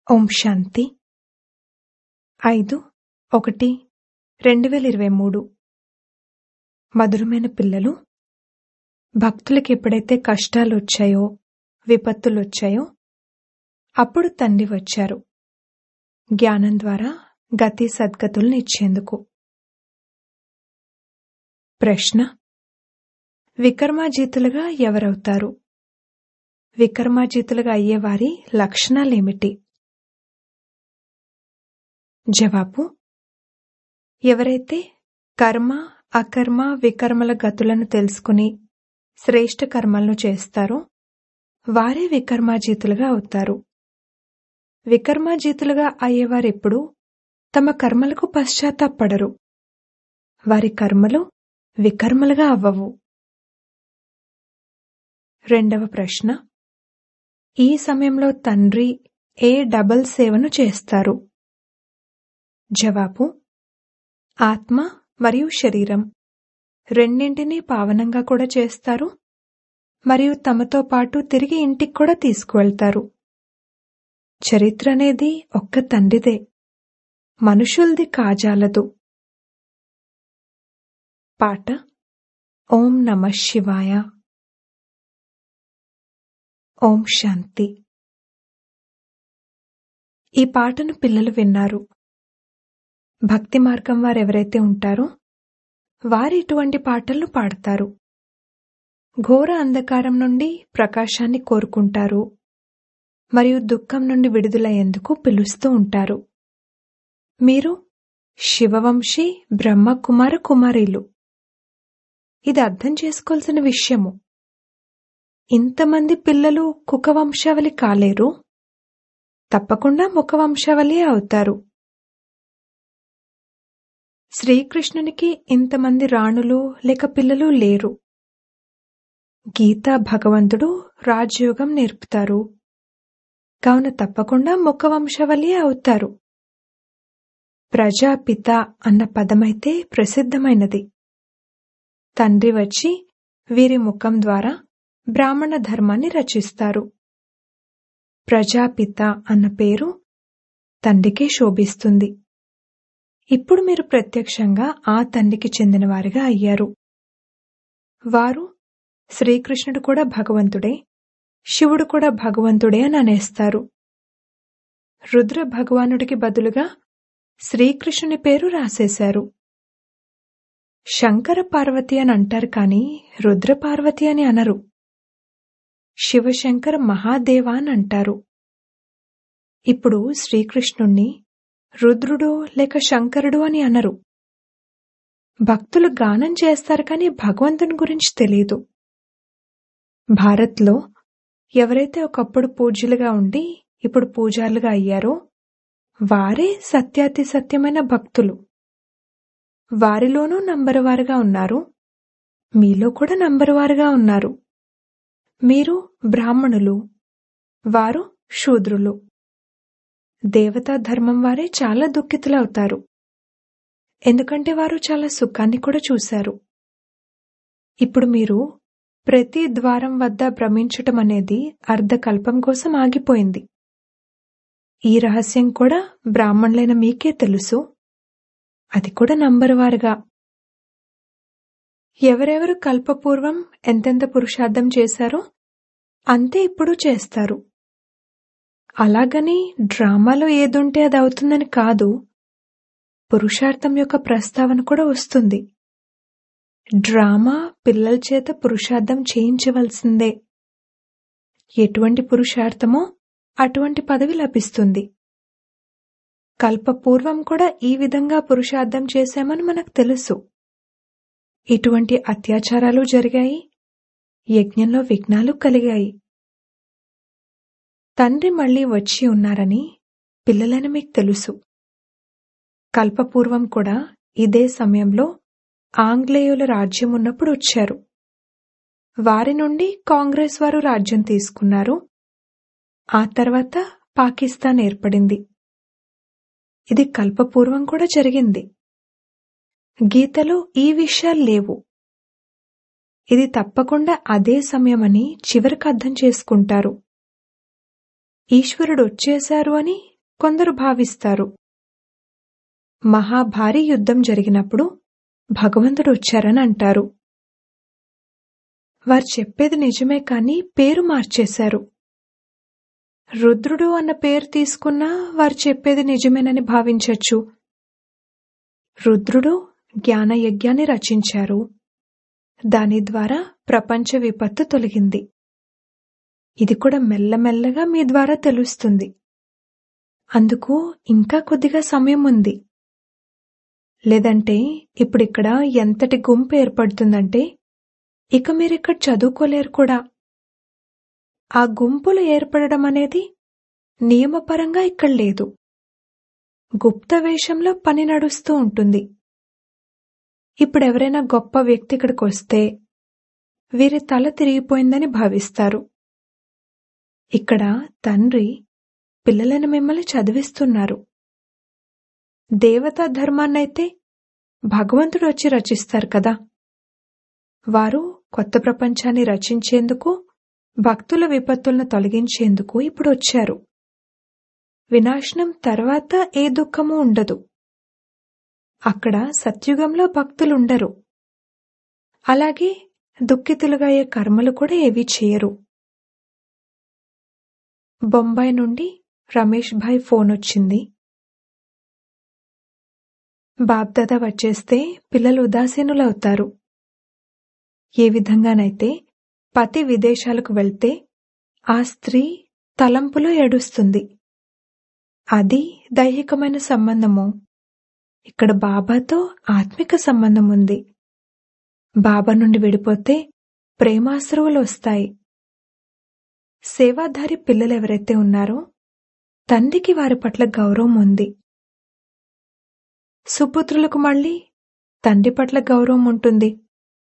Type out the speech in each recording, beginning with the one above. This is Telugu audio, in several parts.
ఓం శాంతి ఐదు ఒకటి రెండు వేల ఇరవై మూడు మధురమైన పిల్లలు భక్తులకి ఎప్పుడైతే కష్టాలు వచ్చాయో విపత్తులు వచ్చాయో అప్పుడు తండ్రి వచ్చారు జ్ఞానం ద్వారా గతి సద్గతుల్ని ఇచ్చేందుకు ప్రశ్న వికర్మాజీతులుగా ఎవరవుతారు వికర్మాజీతులుగా అయ్యేవారి లక్షణాలేమిటి జవాబు ఎవరైతే కర్మ అకర్మ వికర్మల గతులను తెలుసుకుని శ్రేష్ఠ కర్మలను చేస్తారో వారే వికర్మాజీతులుగా అవుతారు వికర్మాజీతులుగా అయ్యేవారెప్పుడు తమ కర్మలకు పశ్చాత్తాపడరు వారి కర్మలు వికర్మలుగా అవ్వవు రెండవ ప్రశ్న ఈ సమయంలో తండ్రి ఏ డబల్ సేవను చేస్తారు జవాబు ఆత్మ మరియు శరీరం రెండింటినీ పావనంగా కూడా చేస్తారు మరియు తమతో పాటు తిరిగి ఇంటికి కూడా తీసుకువెళ్తారు చరిత్ర అనేది ఒక్క తండ్రిదే మనుషుల్ది కాజాలదు పాట ఓం నమ శివాయ ఓం శాంతి ఈ పాటను పిల్లలు విన్నారు భక్తి మార్గం వారు ఎవరైతే ఉంటారో వారు ఇటువంటి పాటలను పాడతారు ఘోర అంధకారం నుండి ప్రకాశాన్ని కోరుకుంటారు మరియు దుఃఖం నుండి విడుదలయ్యేందుకు పిలుస్తూ ఉంటారు మీరు శివవంశీ బ్రహ్మ కుమార కుమారీలు ఇది అర్థం చేసుకోవాల్సిన విషయము ఇంతమంది పిల్లలు కుక వంశావళి కాలేరు తప్పకుండా ముఖ వంశావళి అవుతారు శ్రీకృష్ణునికి ఇంతమంది రాణులు లేక పిల్లలు లేరు గీతా భగవంతుడు రాజయోగం నేర్పుతారు కావున తప్పకుండా ముఖ వంశావళి అవుతారు ప్రజాపిత అన్న పదమైతే ప్రసిద్ధమైనది తండ్రి వచ్చి వీరి ముఖం ద్వారా బ్రాహ్మణ ధర్మాన్ని రచిస్తారు ప్రజాపిత అన్న పేరు తండ్రికే శోభిస్తుంది ఇప్పుడు మీరు ప్రత్యక్షంగా ఆ తండ్రికి చెందినవారిగా అయ్యారు వారు శ్రీకృష్ణుడు కూడా భగవంతుడే శివుడు కూడా భగవంతుడే అని అనేస్తారు రుద్ర భగవానుడికి బదులుగా శ్రీకృష్ణుని పేరు రాసేశారు శంకర పార్వతి అని అంటారు కానీ రుద్ర పార్వతి అని అనరు శివశంకర మహాదేవ అని అంటారు ఇప్పుడు శ్రీకృష్ణుణ్ణి రుద్రుడు లేక శంకరుడు అని అనరు భక్తులు గానం చేస్తారు కానీ భగవంతుని గురించి తెలియదు భారత్లో ఎవరైతే ఒకప్పుడు పూజ్యులుగా ఉండి ఇప్పుడు పూజారులుగా అయ్యారో వారే సత్యాతి సత్యమైన భక్తులు వారిలోనూ నంబరువారుగా ఉన్నారు మీలో కూడా నంబరువారుగా ఉన్నారు మీరు బ్రాహ్మణులు వారు శూద్రులు దేవతా ధర్మం వారే చాలా దుఃఖితులవుతారు ఎందుకంటే వారు చాలా సుఖాన్ని కూడా చూశారు ఇప్పుడు మీరు ప్రతి ద్వారం వద్ద భ్రమించటం అనేది అర్ధకల్పం కోసం ఆగిపోయింది ఈ రహస్యం కూడా బ్రాహ్మణులైన మీకే తెలుసు అది కూడా నంబరువారుగా ఎవరెవరు కల్పపూర్వం ఎంతెంత పురుషార్థం చేశారో అంతే ఇప్పుడు చేస్తారు అలాగని డ్రామాలో ఏదుంటే అది అవుతుందని కాదు పురుషార్థం యొక్క ప్రస్తావన కూడా వస్తుంది డ్రామా పిల్లల చేత పురుషార్థం చేయించవలసిందే ఎటువంటి పురుషార్థమో అటువంటి పదవి లభిస్తుంది కల్పపూర్వం కూడా ఈ విధంగా పురుషార్థం చేశామని మనకు తెలుసు ఇటువంటి అత్యాచారాలు జరిగాయి యజ్ఞంలో విఘ్నాలు కలిగాయి తండ్రి మళ్లీ వచ్చి ఉన్నారని పిల్లలని మీకు తెలుసు కల్పపూర్వం కూడా ఇదే సమయంలో ఆంగ్లేయుల రాజ్యం ఉన్నప్పుడు వచ్చారు వారి నుండి కాంగ్రెస్ వారు రాజ్యం తీసుకున్నారు ఆ తర్వాత పాకిస్తాన్ ఏర్పడింది ఇది కల్పపూర్వం కూడా జరిగింది గీతలో ఈ విషయాలు లేవు ఇది తప్పకుండా అదే సమయమని చివరికి అర్థం చేసుకుంటారు ఈశ్వరుడు వచ్చేశారు అని కొందరు భావిస్తారు మహాభారీ యుద్ధం జరిగినప్పుడు భగవంతుడు వచ్చారని అంటారు వారు చెప్పేది నిజమే కాని పేరు మార్చేశారు రుద్రుడు అన్న పేరు తీసుకున్నా వారు చెప్పేది నిజమేనని భావించొచ్చు రుద్రుడు జ్ఞానయజ్ఞాన్ని రచించారు దాని ద్వారా ప్రపంచ విపత్తు తొలగింది ఇది కూడా మెల్లమెల్లగా మీ ద్వారా తెలుస్తుంది అందుకు ఇంకా కొద్దిగా సమయం ఉంది లేదంటే ఇప్పుడిక్కడ ఎంతటి గుంపు ఏర్పడుతుందంటే ఇక మీరిక్కడ చదువుకోలేరు కూడా ఆ గుంపులు ఏర్పడడం అనేది నియమపరంగా ఇక్కడ లేదు గుప్త వేషంలో పని నడుస్తూ ఉంటుంది ఇప్పుడెవరైనా గొప్ప వ్యక్తి ఇక్కడికి వస్తే వీరి తల తిరిగిపోయిందని భావిస్తారు ఇక్కడ తండ్రి పిల్లలను మిమ్మల్ని చదివిస్తున్నారు దేవతా ధర్మాన్నైతే భగవంతుడు వచ్చి రచిస్తారు కదా వారు కొత్త ప్రపంచాన్ని రచించేందుకు భక్తుల విపత్తులను తొలగించేందుకు ఇప్పుడు వచ్చారు వినాశనం తర్వాత ఏ దుఃఖము ఉండదు అక్కడ సత్యుగంలో భక్తులుండరు అలాగే దుఃఖితులుగా అయ్యే కర్మలు కూడా ఏవీ చేయరు బొంబాయి నుండి రమేష్ భాయ్ ఫోన్ వచ్చింది బాబ్దాదా వచ్చేస్తే పిల్లలు ఉదాసీనులవుతారు ఏ విధంగానైతే పతి విదేశాలకు వెళ్తే ఆ స్త్రీ తలంపులో ఏడుస్తుంది అది దైహికమైన సంబంధము ఇక్కడ బాబాతో ఆత్మిక సంబంధం ఉంది బాబా నుండి విడిపోతే ప్రేమాశ్రువులు వస్తాయి సేవాధారి పిల్లలు ఎవరైతే ఉన్నారో తండ్రికి వారి పట్ల గౌరవం ఉంది సుపుత్రులకు మళ్ళీ తండ్రి పట్ల గౌరవం ఉంటుంది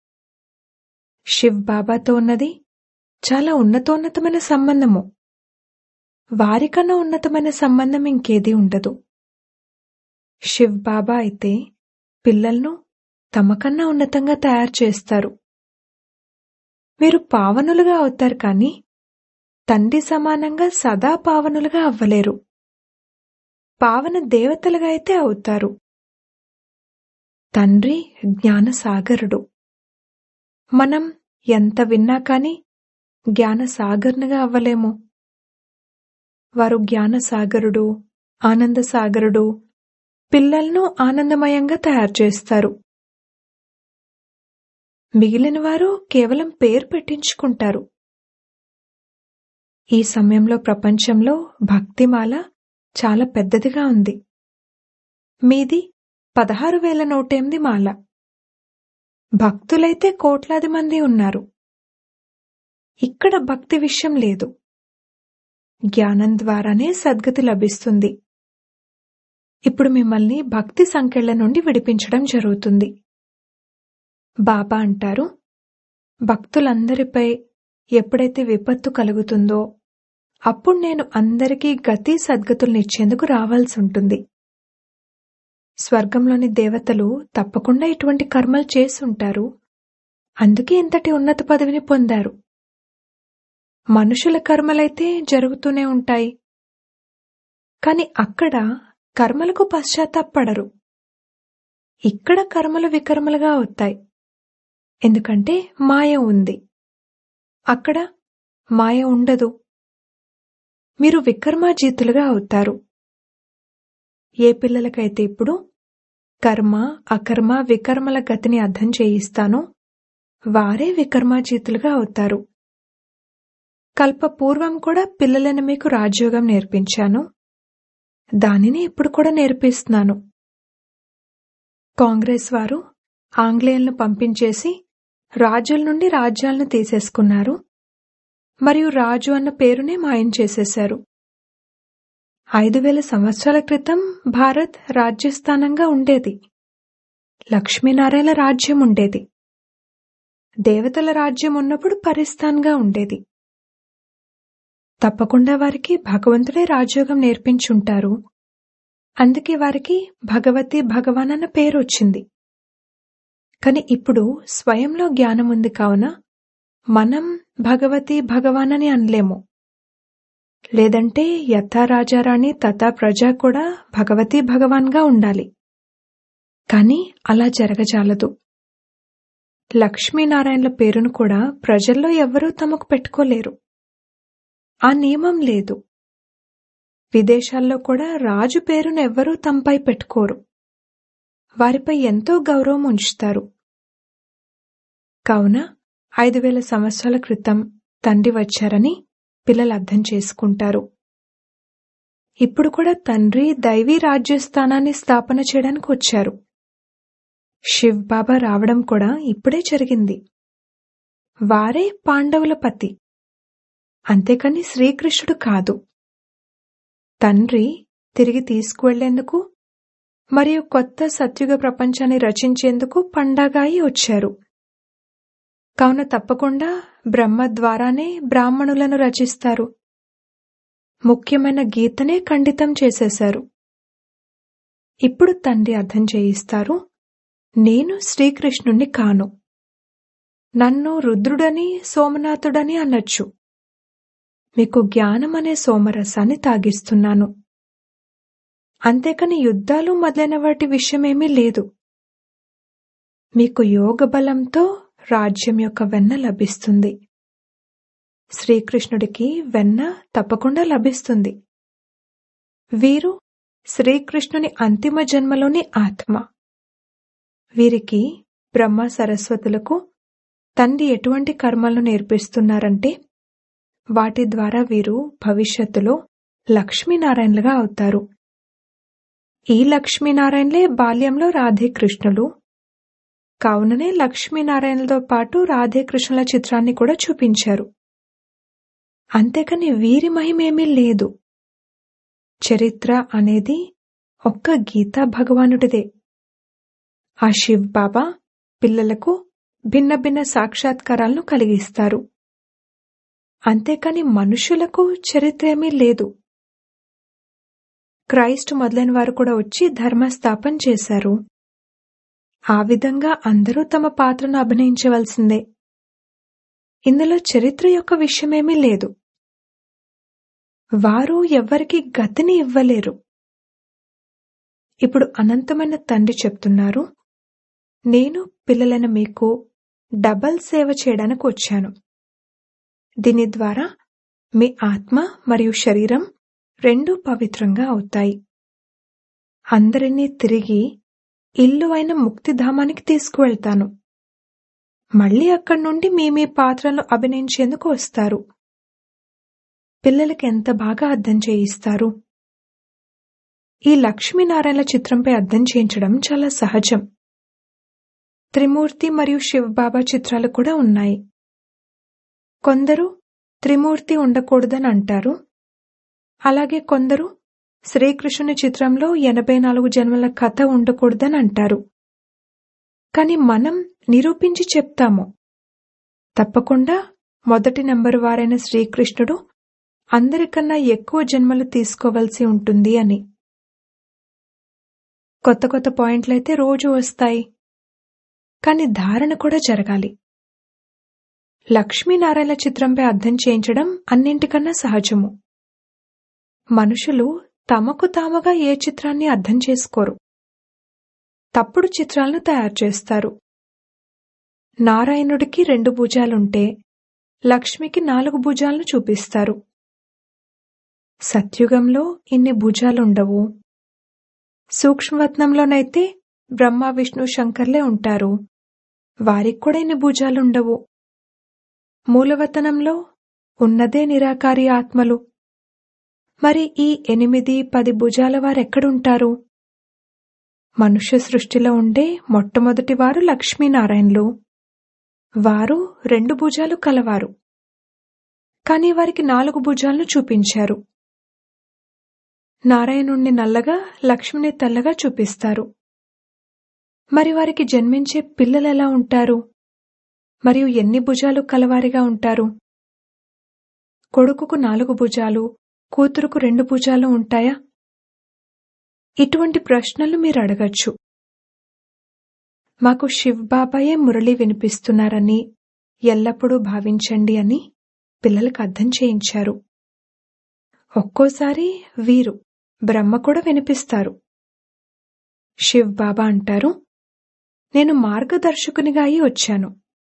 శివ్ బాబాతో ఉన్నది చాలా ఉన్నతోన్నతమైన సంబంధము వారికన్నా ఉన్నతమైన సంబంధం ఇంకేదీ ఉండదు శివ్ బాబా అయితే పిల్లలను తమకన్నా ఉన్నతంగా తయారు చేస్తారు మీరు పావనులుగా అవుతారు కానీ తండ్రి సమానంగా సదా పావనులుగా అవ్వలేరు పావన దేవతలుగా అయితే అవుతారు తండ్రి జ్ఞానసాగరుడు మనం ఎంత విన్నా కాని జ్ఞానసాగర్నుగా అవ్వలేము వారు జ్ఞానసాగరుడు ఆనందసాగరుడు పిల్లలను ఆనందమయంగా తయారు చేస్తారు మిగిలిన వారు కేవలం పేరు పెట్టించుకుంటారు ఈ సమయంలో ప్రపంచంలో భక్తిమాల చాలా పెద్దదిగా ఉంది మీది పదహారు వేల నూటెనిమిది మాల భక్తులైతే కోట్లాది మంది ఉన్నారు ఇక్కడ భక్తి విషయం లేదు జ్ఞానం ద్వారానే సద్గతి లభిస్తుంది ఇప్పుడు మిమ్మల్ని భక్తి సంఖ్యల నుండి విడిపించడం జరుగుతుంది బాబా అంటారు భక్తులందరిపై ఎప్పుడైతే విపత్తు కలుగుతుందో అప్పుడు నేను అందరికీ గతి సద్గతుల్నిచ్చేందుకు రావాల్సి ఉంటుంది స్వర్గంలోని దేవతలు తప్పకుండా ఇటువంటి కర్మలు చేసుంటారు అందుకే ఇంతటి ఉన్నత పదవిని పొందారు మనుషుల కర్మలైతే జరుగుతూనే ఉంటాయి కాని అక్కడ కర్మలకు పశ్చాత్తాపడరు ఇక్కడ కర్మలు వికర్మలుగా అవుతాయి ఎందుకంటే మాయ ఉంది అక్కడ మాయ ఉండదు మీరు వికర్మాజీతులుగా అవుతారు ఏ పిల్లలకైతే ఇప్పుడు కర్మ అకర్మ వికర్మల గతిని అర్థం చేయిస్తానో వారే వికర్మాజీతులుగా అవుతారు కల్ప పూర్వం కూడా పిల్లలను మీకు రాజయోగం నేర్పించాను దానిని ఇప్పుడు కూడా నేర్పిస్తున్నాను కాంగ్రెస్ వారు ఆంగ్లేయులను పంపించేసి రాజుల నుండి రాజ్యాలను తీసేసుకున్నారు మరియు రాజు అన్న పేరునే మాయం చేసేశారు ఐదు వేల సంవత్సరాల క్రితం భారత్ రాజ్యస్థానంగా ఉండేది లక్ష్మీనారాయణ రాజ్యం ఉండేది దేవతల రాజ్యం ఉన్నప్పుడు పరిస్థాన్గా ఉండేది తప్పకుండా వారికి భగవంతుడే రాజయోగం నేర్పించుంటారు అందుకే వారికి భగవతి భగవాన్ అన్న పేరు వచ్చింది కాని ఇప్పుడు స్వయంలో జ్ఞానం ఉంది కావున మనం భగవతి భగవాన్ అని అనలేము లేదంటే యథా రాజారాణి తథా ప్రజ కూడా భగవతీ భగవాన్గా ఉండాలి కాని అలా జరగజాలదు లక్ష్మీనారాయణల పేరును కూడా ప్రజల్లో ఎవ్వరూ తమకు పెట్టుకోలేరు ఆ నియమం లేదు విదేశాల్లో కూడా రాజు పేరును ఎవ్వరూ తమపై పెట్టుకోరు వారిపై ఎంతో గౌరవం ఉంచుతారు కావున ఐదు వేల సంవత్సరాల క్రితం తండ్రి వచ్చారని పిల్లలు అర్థం చేసుకుంటారు ఇప్పుడు కూడా తండ్రి దైవీ రాజ్యస్థానాన్ని స్థాపన చేయడానికి వచ్చారు శివ్ బాబా రావడం కూడా ఇప్పుడే జరిగింది వారే పాండవుల పతి అంతేకాని శ్రీకృష్ణుడు కాదు తండ్రి తిరిగి తీసుకువెళ్లేందుకు మరియు కొత్త సత్యుగ ప్రపంచాన్ని రచించేందుకు పండగాయి వచ్చారు కావున తప్పకుండా బ్రహ్మ ద్వారానే బ్రాహ్మణులను రచిస్తారు ముఖ్యమైన గీతనే ఖండితం చేసేశారు ఇప్పుడు తండ్రి అర్థం చేయిస్తారు నేను శ్రీకృష్ణుణ్ణి కాను నన్ను రుద్రుడని సోమనాథుడని అనొచ్చు మీకు జ్ఞానం అనే సోమరసాన్ని తాగిస్తున్నాను అంతేకాని యుద్ధాలు మొదలైన వాటి విషయమేమీ లేదు మీకు యోగ బలంతో రాజ్యం యొక్క వెన్న లభిస్తుంది శ్రీకృష్ణుడికి వెన్న తప్పకుండా లభిస్తుంది వీరు శ్రీకృష్ణుని అంతిమ జన్మలోని ఆత్మ వీరికి బ్రహ్మ సరస్వతులకు తండ్రి ఎటువంటి కర్మలను నేర్పిస్తున్నారంటే వాటి ద్వారా వీరు భవిష్యత్తులో లక్ష్మీనారాయణలుగా అవుతారు ఈ లక్ష్మీనారాయణలే బాల్యంలో రాధేకృష్ణులు కావుననే లక్ష్మీనారాయణలతో పాటు రాధేకృష్ణుల చిత్రాన్ని కూడా చూపించారు అంతేకాని వీరి మహిమేమీ లేదు చరిత్ర అనేది ఒక్క గీతా భగవానుడిదే ఆ శివ్ బాబా పిల్లలకు భిన్న భిన్న సాక్షాత్కారాలను కలిగిస్తారు అంతేకాని మనుషులకు చరిత్ర ఏమీ లేదు క్రైస్ట్ మొదలైన వారు కూడా వచ్చి ధర్మస్థాపన చేశారు ఆ విధంగా అందరూ తమ పాత్రను అభినయించవలసిందే ఇందులో చరిత్ర యొక్క విషయమేమీ లేదు వారు ఎవ్వరికి గతిని ఇవ్వలేరు ఇప్పుడు అనంతమైన తండ్రి చెప్తున్నారు నేను పిల్లలైన మీకు డబల్ సేవ చేయడానికి వచ్చాను దీని ద్వారా మీ ఆత్మ మరియు శరీరం రెండూ పవిత్రంగా అవుతాయి అందరినీ తిరిగి ఇల్లు అయిన ముక్తిధామానికి తీసుకువెళ్తాను మళ్ళీ అక్కడి నుండి మీ మీ పాత్రలు అభినయించేందుకు వస్తారు పిల్లలకి ఎంత బాగా అర్థం చేయిస్తారు ఈ లక్ష్మీనారాయణ చిత్రంపై అర్థం చేయించడం చాలా సహజం త్రిమూర్తి మరియు శివబాబా చిత్రాలు కూడా ఉన్నాయి కొందరు త్రిమూర్తి ఉండకూడదని అంటారు అలాగే కొందరు శ్రీకృష్ణుని చిత్రంలో ఎనభై నాలుగు జన్మల కథ ఉండకూడదని అంటారు కాని మనం నిరూపించి చెప్తాము తప్పకుండా మొదటి నంబరు వారైన శ్రీకృష్ణుడు అందరికన్నా ఎక్కువ జన్మలు తీసుకోవలసి ఉంటుంది అని కొత్త కొత్త పాయింట్లయితే రోజు వస్తాయి కాని ధారణ కూడా జరగాలి లక్ష్మీనారాయణ చిత్రంపై అర్థం చేయించడం అన్నింటికన్నా సహజము మనుషులు తమకు తాముగా ఏ చిత్రాన్ని అర్థం చేసుకోరు తప్పుడు చిత్రాలను తయారు చేస్తారు నారాయణుడికి రెండు భుజాలుంటే లక్ష్మికి నాలుగు భుజాలను చూపిస్తారు సత్యుగంలో ఇన్ని భుజాలుండవు సూక్ష్మవత్నంలోనైతే బ్రహ్మ విష్ణు శంకర్లే ఉంటారు వారికి కూడా ఇన్ని భుజాలుండవు మూలవతనంలో ఉన్నదే నిరాకారి ఆత్మలు మరి ఈ ఎనిమిది పది భుజాల వారెక్కడుంటారు మనుష్య సృష్టిలో ఉండే మొట్టమొదటి వారు లక్ష్మీనారాయణలు వారు రెండు భుజాలు కలవారు కాని వారికి నాలుగు భుజాలను చూపించారు నారాయణుణ్ణి నల్లగా లక్ష్మిని తెల్లగా చూపిస్తారు మరి వారికి జన్మించే పిల్లలెలా ఉంటారు మరియు ఎన్ని భుజాలు కలవారిగా ఉంటారు కొడుకుకు నాలుగు భుజాలు కూతురుకు రెండు భుజాలు ఉంటాయా ఇటువంటి ప్రశ్నలు మీరు అడగచ్చు మాకు శివ్ బాబాయే మురళి వినిపిస్తున్నారని ఎల్లప్పుడూ భావించండి అని పిల్లలకు అర్థం చేయించారు ఒక్కోసారి వీరు బ్రహ్మ కూడా వినిపిస్తారు శివ్ బాబా అంటారు నేను మార్గదర్శకునిగా అయి వచ్చాను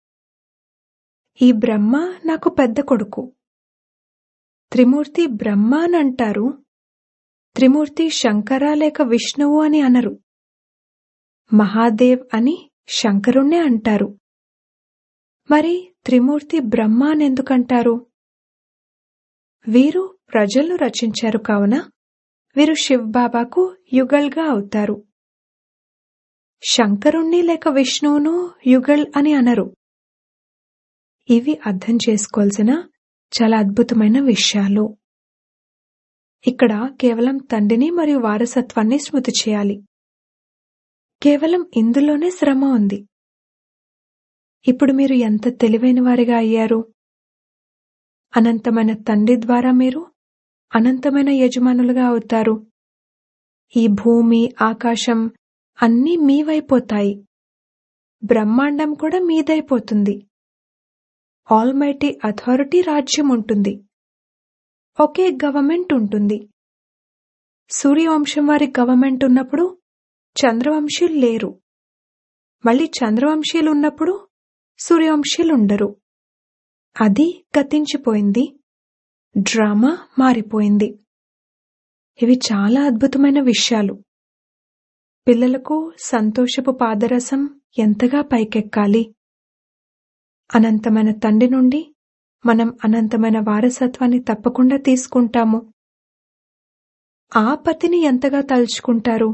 ఈ బ్రహ్మ నాకు పెద్ద కొడుకు త్రిమూర్తి బ్రహ్మ అని అంటారు త్రిమూర్తి శంకర లేక విష్ణువు అని అనరు మహాదేవ్ అని శంకరుణ్ణే అంటారు మరి త్రిమూర్తి బ్రహ్మ అని ఎందుకంటారు వీరు ప్రజలను రచించారు కావున వీరు శివ్ బాబాకు యుగల్గా అవుతారు శంకరుణ్ణి లేక విష్ణువును యుగల్ అని అనరు ఇవి అర్థం చేసుకోవాల్సిన చాలా అద్భుతమైన విషయాలు ఇక్కడ కేవలం తండ్రిని మరియు వారసత్వాన్ని స్మృతి చేయాలి కేవలం ఇందులోనే శ్రమ ఉంది ఇప్పుడు మీరు ఎంత తెలివైన వారిగా అయ్యారు అనంతమైన తండ్రి ద్వారా మీరు అనంతమైన యజమానులుగా అవుతారు ఈ భూమి ఆకాశం అన్నీ మీవైపోతాయి బ్రహ్మాండం కూడా మీదైపోతుంది ఆల్మైటీ అథారిటీ రాజ్యం ఉంటుంది ఒకే గవర్నమెంట్ ఉంటుంది సూర్యవంశం వారి గవర్నమెంట్ ఉన్నప్పుడు చంద్రవంశీయులు లేరు మళ్ళీ చంద్రవంశీయులు ఉన్నప్పుడు సూర్యవంశీయులు ఉండరు అది గతించిపోయింది డ్రామా మారిపోయింది ఇవి చాలా అద్భుతమైన విషయాలు పిల్లలకు సంతోషపు పాదరసం ఎంతగా పైకెక్కాలి అనంతమైన తండ్రి నుండి మనం అనంతమైన వారసత్వాన్ని తప్పకుండా తీసుకుంటాము ఆ పతిని ఎంతగా తలుచుకుంటారు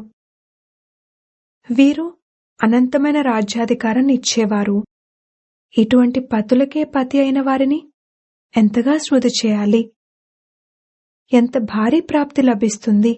వీరు అనంతమైన రాజ్యాధికారాన్ని ఇచ్చేవారు ఇటువంటి పతులకే పతి అయిన వారిని ఎంతగా స్మృతి చేయాలి ఎంత భారీ ప్రాప్తి లభిస్తుంది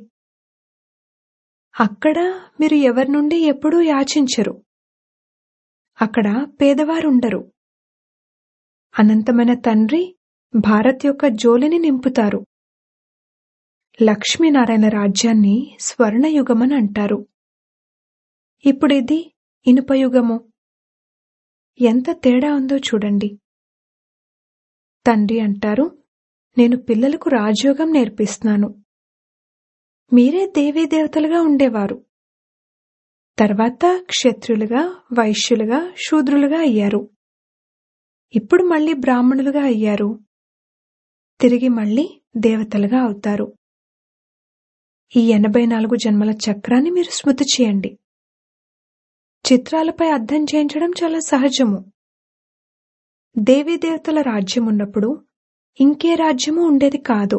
అక్కడ మీరు ఎవరి నుండి ఎప్పుడూ యాచించరు అక్కడ పేదవారుండరు అనంతమైన తండ్రి భారత్ యొక్క జోలిని నింపుతారు లక్ష్మీనారాయణ రాజ్యాన్ని స్వర్ణయుగమని అంటారు ఇప్పుడిది ఇనుపయుగము ఎంత తేడా ఉందో చూడండి తండ్రి అంటారు నేను పిల్లలకు రాజయోగం నేర్పిస్తున్నాను మీరే దేవీ దేవతలుగా ఉండేవారు తర్వాత క్షత్రులుగా వైశ్యులుగా శూద్రులుగా అయ్యారు ఇప్పుడు మళ్ళీ బ్రాహ్మణులుగా అయ్యారు తిరిగి మళ్ళీ దేవతలుగా అవుతారు ఈ ఎనభై నాలుగు జన్మల చక్రాన్ని మీరు స్మృతి చేయండి చిత్రాలపై అర్థం చేయించడం చాలా సహజము దేవీదేవతల రాజ్యం ఉన్నప్పుడు ఇంకే రాజ్యము ఉండేది కాదు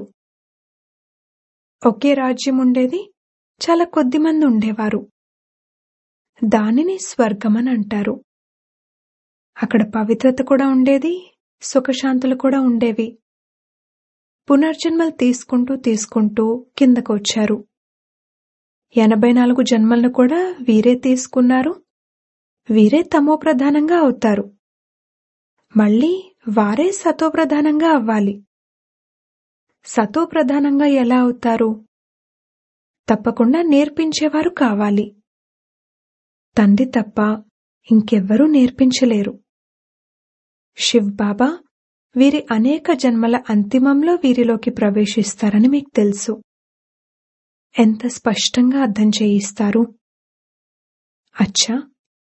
ఒకే రాజ్యం ఉండేది చాలా కొద్ది మంది ఉండేవారు దానిని స్వర్గమని అంటారు అక్కడ పవిత్రత కూడా ఉండేది సుఖశాంతులు కూడా ఉండేవి పునర్జన్మలు తీసుకుంటూ తీసుకుంటూ కిందకు వచ్చారు ఎనభై నాలుగు జన్మలను కూడా వీరే తీసుకున్నారు వీరే తమో ప్రధానంగా అవుతారు మళ్ళీ వారే సతో ప్రధానంగా అవ్వాలి సతో ప్రధానంగా ఎలా అవుతారు తప్పకుండా నేర్పించేవారు కావాలి తండ్రి తప్ప ఇంకెవ్వరూ నేర్పించలేరు శివ్ బాబా వీరి అనేక జన్మల అంతిమంలో వీరిలోకి ప్రవేశిస్తారని మీకు తెలుసు ఎంత స్పష్టంగా అర్థం చేయిస్తారు అచ్చా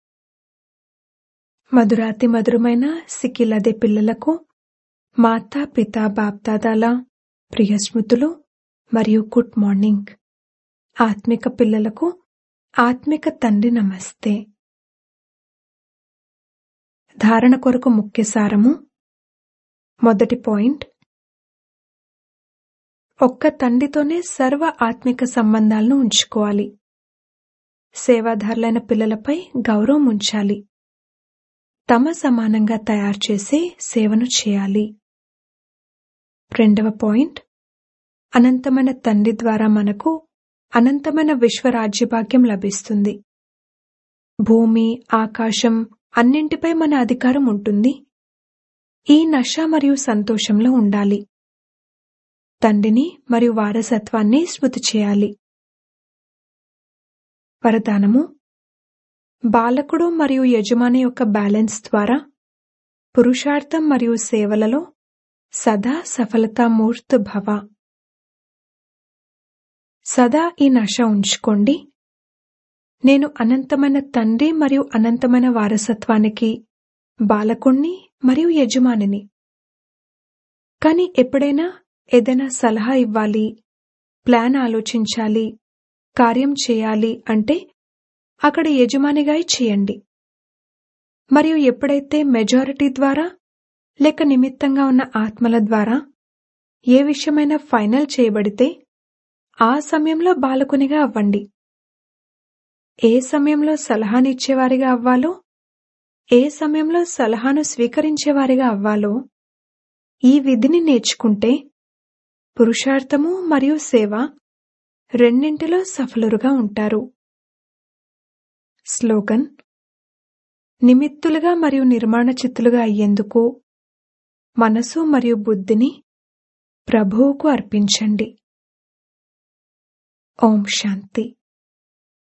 మధురాతి మధురమైన సిక్కిలదే పిల్లలకు మాతా పితా బాప్దాదాల ప్రియ స్మృతులు మరియు గుడ్ మార్నింగ్ ఆత్మిక పిల్లలకు ఆత్మిక తండ్రి నమస్తే ధారణ కొరకు ముఖ్య సారము మొదటి పాయింట్ ఒక్క తండ్రితోనే సర్వ ఆత్మిక సంబంధాలను ఉంచుకోవాలి సేవాదారులైన పిల్లలపై గౌరవం ఉంచాలి తమ సమానంగా తయారు చేసే సేవను చేయాలి రెండవ పాయింట్ అనంతమైన తండ్రి ద్వారా మనకు అనంతమైన విశ్వరాజ్యభాగ్యం లభిస్తుంది భూమి ఆకాశం అన్నింటిపై మన అధికారం ఉంటుంది ఈ నష మరియు సంతోషంలో ఉండాలి తండ్రిని మరియు వారసత్వాన్ని స్మృతి చేయాలి వరదానము బాలకుడు మరియు యజమాని యొక్క బ్యాలెన్స్ ద్వారా పురుషార్థం మరియు సేవలలో సదా సఫలతామూర్త్ భవ సదా ఈ నశ ఉంచుకోండి నేను అనంతమైన తండ్రి మరియు అనంతమైన వారసత్వానికి బాలకుణ్ణి మరియు యజమానిని కానీ ఎప్పుడైనా ఏదైనా సలహా ఇవ్వాలి ప్లాన్ ఆలోచించాలి కార్యం చేయాలి అంటే అక్కడ యజమానిగా చేయండి మరియు ఎప్పుడైతే మెజారిటీ ద్వారా లేక నిమిత్తంగా ఉన్న ఆత్మల ద్వారా ఏ విషయమైనా ఫైనల్ చేయబడితే ఆ సమయంలో బాలకునిగా అవ్వండి ఏ సమయంలో సలహానిచ్చేవారిగా అవ్వాలో ఏ సమయంలో సలహాను స్వీకరించేవారిగా అవ్వాలో ఈ విధిని నేర్చుకుంటే పురుషార్థము మరియు సేవ రెండింటిలో సఫలురుగా ఉంటారు స్లోగన్ నిమిత్తులుగా మరియు నిర్మాణ చిత్తులుగా అయ్యేందుకు మనసు మరియు బుద్ధిని ప్రభువుకు అర్పించండి ఓం శాంతి